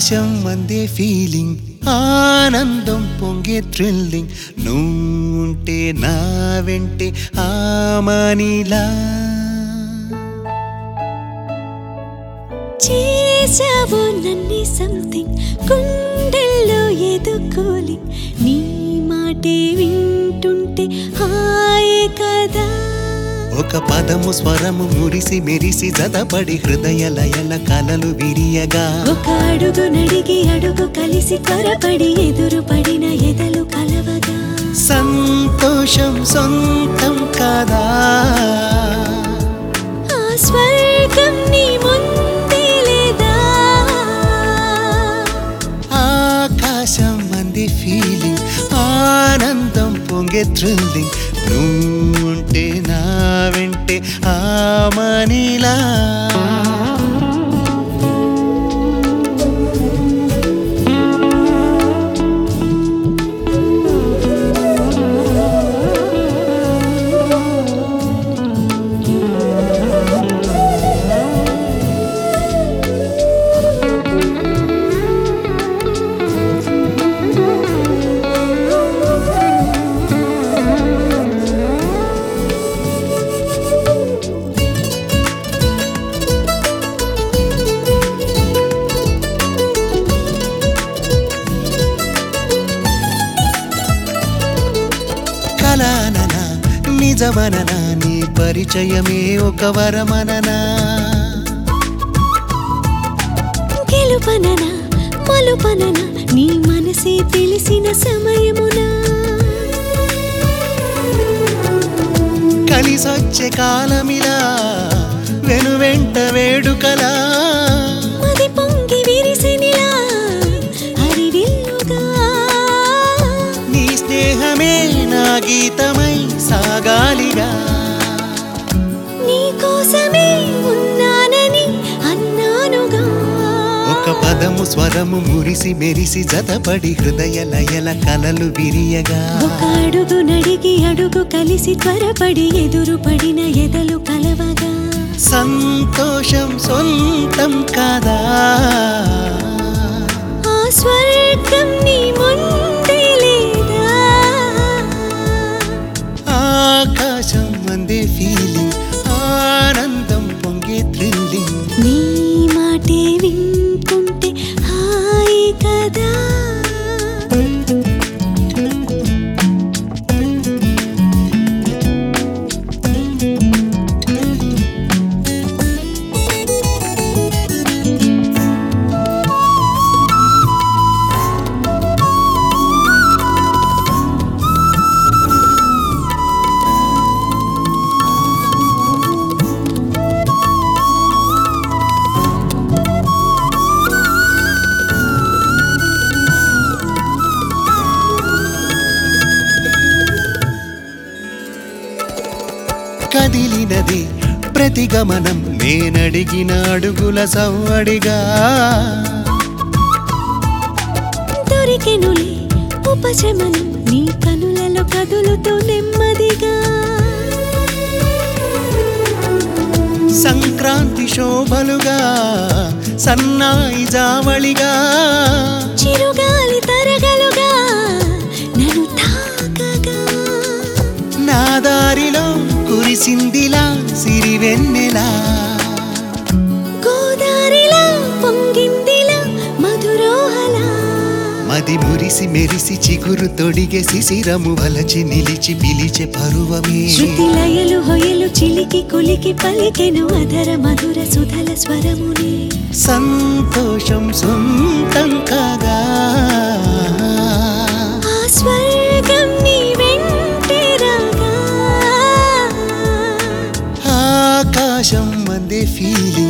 ఆకాశం అందే ఫీలింగ్ ఆనందం పొంగే థ్రిల్లింగ్ నువ్వుంటే నా వెంటే ఆమనిలా చేసావు నన్ను సంథింగ్ గుండెల్లో ఏదో కూలింగ్ నీ మాటే వింటుంటే హాయే కదా ఒక పదము స్వరము మురిసి మెరిసి జతపడి హృదయ లయల కలలు విరియగా ఒక అడుగు నడిగి అడుగు కలిసి త్వరపడి ఎదురు పడిన ఎదలు కలవగా సంతోషం సొంతం కాదా ఆ స్వర్గం నీ ముందే లేదా ఆకాశం అంది ఫీలింగ్ ఆనందం పొంగే థ్రిల్లింగ్ నువ్వుంటే నా వెంటే ఆమనిలా కలాననా నిజమననా నీ పరిచయమే ఒక వరమననా గెలుపననా మలుపననా నీ మనసే తెలిసిన సమయమునా కలిసొచ్చే కాలమిలా వెనువెంట వేడుకలా మది పొంగి విరిసినిలా హరివిల్లుగా నీ స్నేహమే నా గీతమై సాగాలిగా నీ కోసమే ఉన్నానని అన్నానుగా ఒక పదము స్వరము మురిసి మెరిసి జతపడి హృదయ లయల కలలు విరియగా ఒక అడుగు నడిగి అడుగు కలిసి త్వరపడి ఎదురు పడిన ఎదలు కలవగా సంతోషం సొంతం కాదా ఆ స్వర్గం నీ ముందే లేదా ఆకాశం అందే ఫీలింగ్ ఆనందం పొంగే థ్రిల్లింగ్ నీ మాటే వింటుంటే హాయి కదా కదిలినది ప్రతి గమనం నేనడిగిన అడుగుల సవ్వడిగా దొరికెనులే ఉపశమనం నీ కనులలో కదులుతూ నెమ్మదిగా సంక్రాంతి శోభలుగా సన్నాయి జావళిగా చిరుగాలి తరగలుగా నన్ను తాకగా నా దారిలో కురిసిందిలా సిరివెన్నెలా గోదారిలా పొంగిందిలా మధురోహలా మది మురిసి మెరిసి చిగురు తొడిగే శిశిరము వలచి నిలిచి పిలిచే పరువమే శృతి లయలు హొయలు చిలికి కులికి పలికెను అధర మధుర సుధల స్వరమునే సంతోషం సొంతం కాగా ఆ స్వర్గం నీ వెంటే రాగా ఆకాశం అందే ఫీలింగ్